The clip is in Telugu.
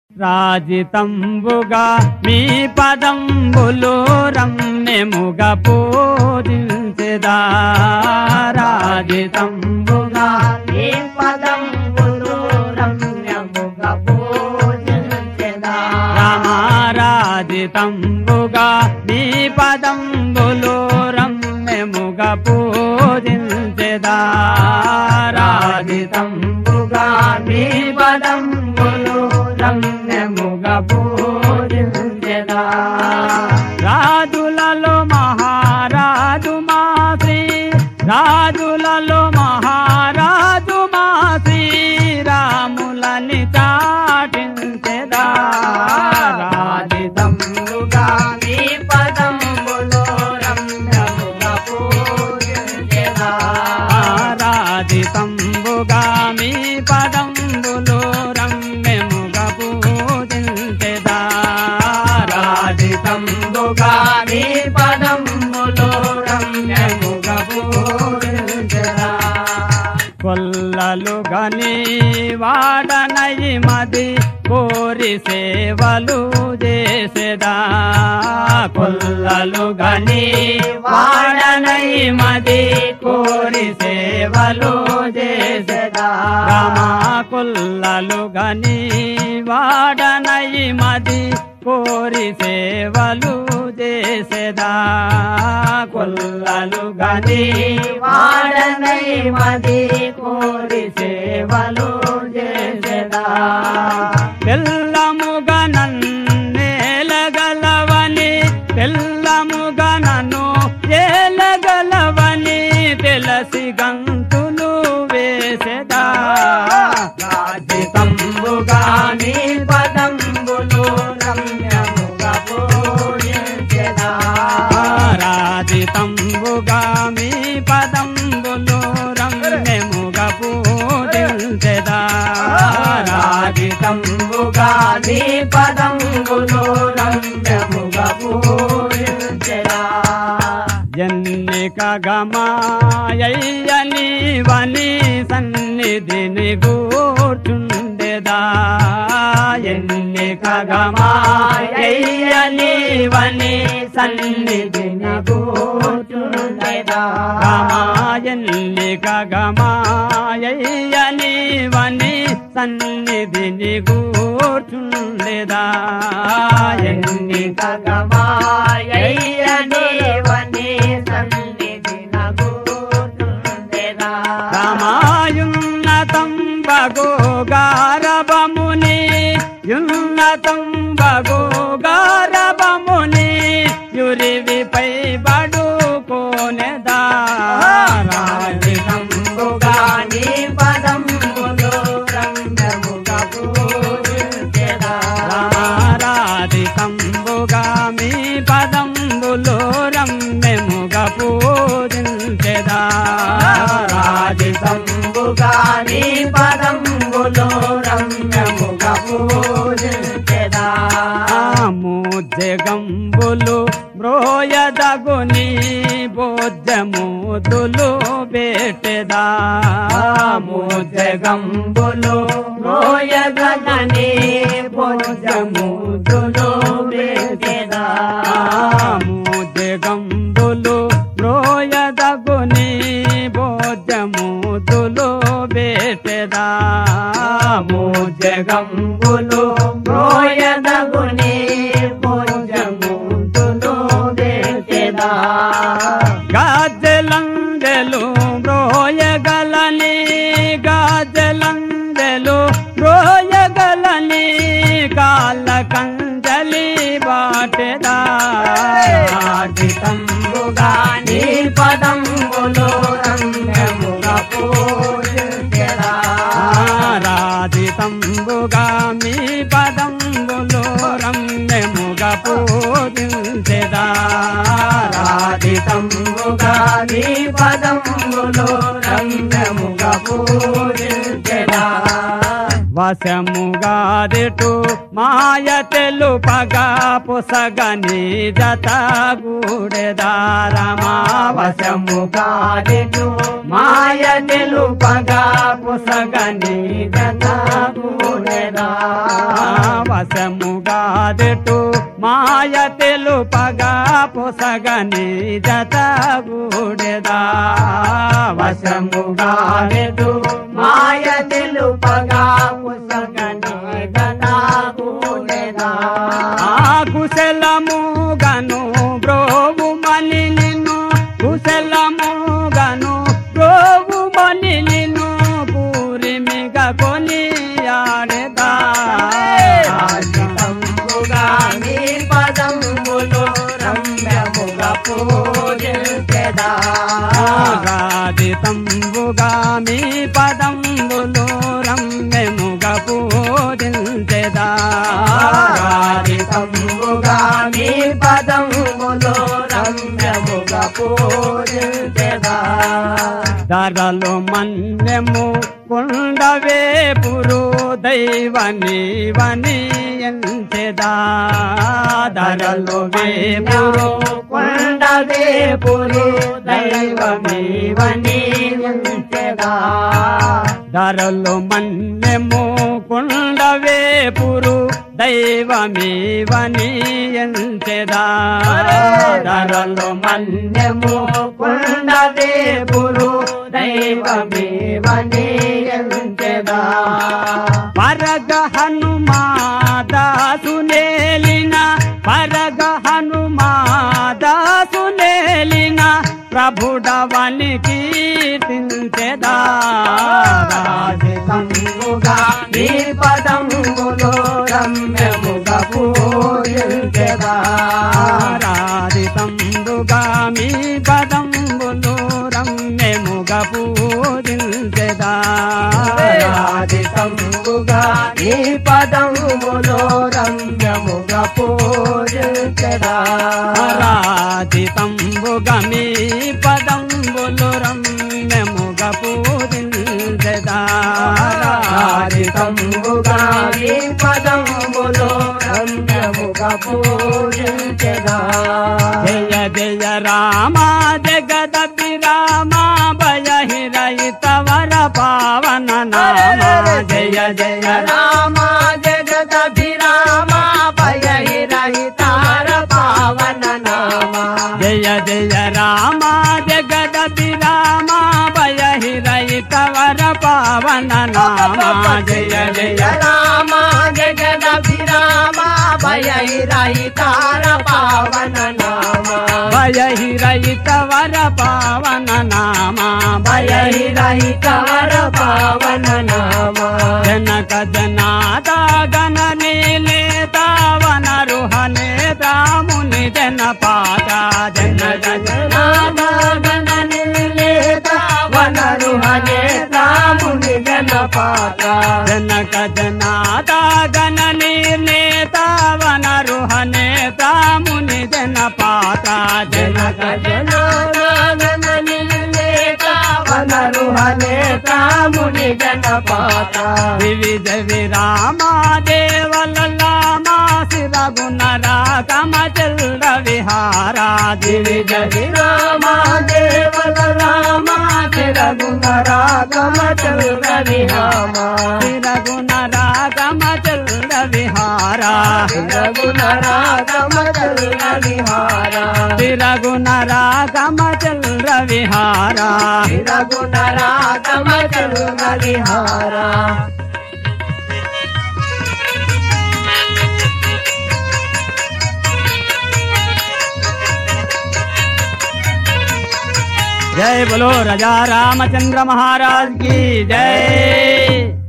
రాజితంబుగా మీ పదంబులు రమ్యముగా పూజించెదా రాజితంబుగా నీ పదంబులు రమ్యముగా పూజించెదా. రామారాజితంబుగా మీ పదంబులు రమ్యముగా పూజించెదా రాజితంబుగా మీ పదంబులు రమ్యముగా పూజించెదా రాజులలో మహారాజు మా శ్రీ రాజులలో మహారాజు మా శ్రీరాములని చాటించెదా రాజితంబుగా నీ పదంబులు రమ్యముగా పూజించెదా. రాజితంబుగా మీ పదంబులు రమ్యముగా పూజించెదా రాజితంబుగా మీ పదంబులు రమ్యముగా పూజించెదా కొల్లలు గని వాడనయి మది కోరి సేవలు చేసేదా కొల్లలు గని వాడనయి మది కోరి సేవలు చేసేదా రామా కొల్లలు గని వాడనయి మది కోరి సేవలు చేసేదా కొల్లలు గని వాడనై మది కోరి సేవలు చేసేదా తెల్లముగా నన్నేలగలవని తెల్లముగా నన్ను ఏలగలవని తెలసి గంతులు వేసెదా రాజితంబుగా నీ పదంబులు రమ్యముగా పూజించెదా. రాజితంబుగా మీ పదంబులు రమ్యముగా పూజించెదా రాజితంబుగా నీ పదంబులు రమ్యముగా పూజించెదా. ఎన్నిక గమాయని వని సన్నిధిని కూర్చుండెదా ఎన్నిక గమాయని వని సన్నిధిని కూర్చుండెదా. గమాయన్నిక గమాయని వని సన్నిధిని కూర్చుండెదా ఎన్నిక గమాయయ్యదేవని సన్నిధిన కూర్చుండెదా. రామాయున్నతం బగో గారబముని యున్నతం బగో గారబముని యురివిపై బడుకోనెదా రాజితంబుగా నీ పదంబులు రమ్యముగా పూజించెదా. రామారాధితంబుగా మీ పదంబులు రమ్యముగా పూజించెదా రాజితంబుగా నీ పదంబులు రమ్యముగా పూజించెదా. జగంబులు మ్రోయదగుని బోజముదులు బేటెదా జగంబులు మోయగలని భోజముదులు వేగెదా. జగంబులు మ్రోయదగుని బోజముదులు బేటెదా జగంబులు మోయదగుని భోజముదులు వేగెదా. గాజలందెలు బ్రోయగలని గాజలందెలు బ్రోయగలని కాళ్ళ కంజలి బాటెదా రాజితంబుగా నీ పదంబులు రమ్యముగా పూజించెదా. రాజితంబుగా మీ పదంబులు రమ్యముగా పూజించెదా రాజితంబుగా నీ పదంబులు రమ్యముగా పూజించెదా. వశముగాదిటు మాయ తెలుపగా పుసగని జత గూడెదారమా వశముగా కాదిటు మాయ తెలుపగా పుసగని జత కూడెదా. వశముగా దెటు మాయ తెలుపగా పొసగని జత గూడెదా వశముగా దెటు మాయ తెలుపగా పుసగని గదాగుడెదా ఆ కుశలముగను బ్రోవు మలిలిను కుశలముగను బ్రోవు మలిలిను పూరిమిగ కొనియాడెదా రాజితంబుగా నీ పదంబులు రమ్యముగా పూజించెదా రాజితంబుగా మీ పదంబులు రమ్యముగ పూజించెదా రాజితంబుగా నీ పదంబులు రమ్యముగా పూజించెదా ధరలు మన్యము కొండవే పురు దైవనివని ఎంచెదా ధరలు వేపురు కొండవే పురు దైవమేవని ఎంచెదా ధరలు మన్యము కొండవే పురు దైవమివని ఎంచెదా ధరలు మన్యము కొండవే పురు దైవమేవని ఎంచెదా పరగ హనుమాదాసునేలిన పరగ హనుమాదాసునేలిన ప్రభుడవని కీర్తించెదా రాజితంబుగా నీ పదంబులో రమ్యముగా పూజించెదా రాధితంబుగా మీ పదంబులు రమ్యముగ పూజించెదా రాజితంబుగా నీ పదంబులో రమ్యముగా పూజించెదా రాధితంబుగా మీ పదంబులు రమ్యముగ పూజించెదా రాజితంబుగా నీ పదంబులో రమ్యముగా పూజించెదా జయ జయ రామ జగదపి రామ భయ హిరయితవర పావన నామ జయ జయ రామ రామ జగదభిరామ భయ హిరహితార పావన నామ జయ జయ రామ జగదపి రామ భయ హిరయితవర పావన నామ జయ జయ రామ జగదభిరామ భయ హిరహితార పావన నామ భయ హిరయితవర పావన నామ భయ భయ హిరహితార పావన నామ జనక జనాద గణ నీలే తావన రుహనే రాముని జన పాట జన జన నామ గణనిలేత వనరుహనే రాముని జనపాత జనక జనాద గణ నీలే తావన రుహనే రాముని జన పాట జనక జనక జననాగననిలేత వనరుహనే రాముని జనపాత వివిధ విరామ దేవలలామ శిరగుణ రాగమ చల్ర విహారా వివిధ విరామ దేవల రామ చిరగుణ రాగమ చల్ర విహామ శిరగుణ రాగమ చల్ర విహారా చిరగుణ రాగమ చల్ర విహార శిరగుణ రాగమ చల్ర విహారా చిరగుణ రాగమ చల్ర విహార जय बोलो राजा रामचंद्र महाराज की जय